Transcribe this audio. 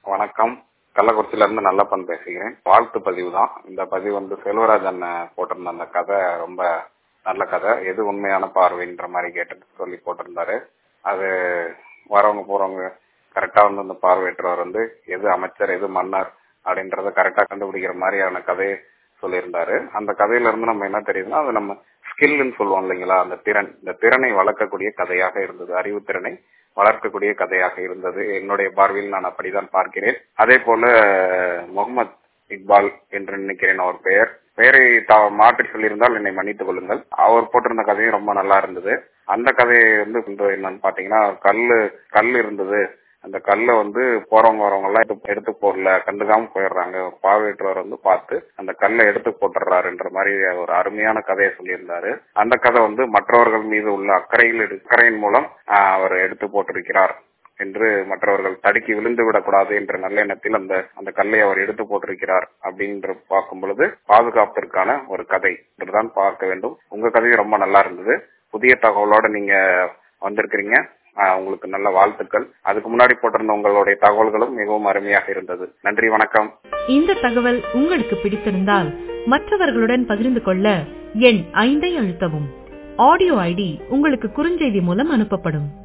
வணக்கம் கள்ளக்குறிச்சியில இருந்து நல்லப்பன் பேசுகிறேன் வாழ்த்து பதிவு தான் இந்த பதிவு வந்து செல்வராஜ் அண்ணன் போட்டிருந்த அந்த கதை ரொம்ப நல்ல கதை எது உண்மையான பார்வைன்ற மாதிரி கேட்டு சொல்லி போட்டிருந்தாரு அது வரவங்க போறவங்க கரெக்டா வந்து அந்த பார்வையற்றவர் வந்து எது அமைச்சர் எது மன்னர் அப்படின்றத கரெக்டா கண்டுபிடிக்கிற மாதிரியான கதையை சொல்லியிருந்தாரு அந்த கதையில இருந்து நம்ம என்ன தெரியுதுன்னா அது நம்ம ஸ்கில்னு சொல்லுவோம் இல்லைங்களா அந்த திறன் இந்த திறனை வளர்க்கக்கூடிய கதையாக இருந்தது அறிவு திறனை வளர்க்கக்கூடிய கதையாக இருந்தது என்னுடைய பார்வையில் நான் அப்படிதான் பார்க்கிறேன் அதே போல முகமது இக்பால் என்று நினைக்கிறேன் அவர் பெயர் பெயரை மாற்றி சொல்லியிருந்தால் என்னை மன்னித்துக் கொள்ளுங்கள் அவர் போட்டிருந்த கதையும் ரொம்ப நல்லா இருந்தது அந்த கதையை வந்து என்னன்னு பாத்தீங்கன்னா கல்லு கல் இருந்தது அந்த கல்லை வந்து போறவங்க வரவங்க எல்லாம் எடுத்து போடல கண்டுக்காம போயிடுறாங்க பார்வையற்றவர் வந்து பார்த்து அந்த கல்லை எடுத்து போட்டுறாருன்ற மாதிரி ஒரு அருமையான கதையை சொல்லியிருந்தாரு அந்த கதை வந்து மற்றவர்கள் மீது உள்ள அக்கறையில் அக்கறையின் மூலம் அவர் எடுத்து போட்டிருக்கிறார் என்று மற்றவர்கள் தடுக்கி விழுந்து விடக்கூடாது என்ற நல்ல எண்ணத்தில் அந்த அந்த கல்லை அவர் எடுத்து போட்டிருக்கிறார் அப்படின்ற பார்க்கும் பொழுது பாதுகாப்பிற்கான ஒரு கதை என்றுதான் பார்க்க வேண்டும் உங்க கதையும் ரொம்ப நல்லா இருந்தது புதிய தகவலோட நீங்க வந்திருக்கிறீங்க உங்களுக்கு நல்ல வாழ்த்துக்கள் அதுக்கு முன்னாடி போட்டிருந்த உங்களுடைய தகவல்களும் மிகவும் அருமையாக இருந்தது நன்றி வணக்கம் இந்த தகவல் உங்களுக்கு பிடித்திருந்தால் மற்றவர்களுடன் பகிர்ந்து கொள்ள எண் ஐந்தை அழுத்தவும் ஆடியோ ஐடி உங்களுக்கு குறுஞ்செய்தி மூலம் அனுப்பப்படும்